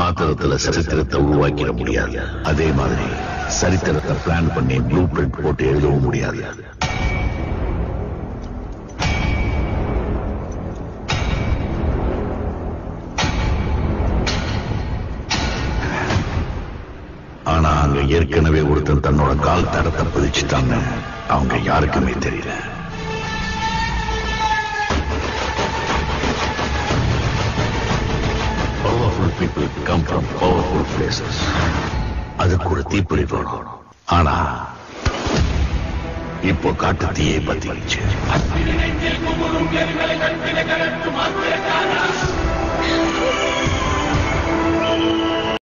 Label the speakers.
Speaker 1: ஆத்திரத்துல சரித்திரத்தை உருவாக்கிட முடியாது அதே மாதிரி சரித்திரத்தை பிளான் பண்ணி ப்ளூ பிரிண்ட் போட்டு எழுதவும் முடியாது ஆனா அங்க ஏற்கனவே ஒருத்தன் தன்னோட கால் தடத்தை பதிச்சுட்டான்னு அவங்க யாருக்குமே தெரியல powerful people come from powerful places அதுக்கு ஒரு தீப்பொறி வேணும் ஆனா இப்போ காட்டு தீயை பத்திச்சு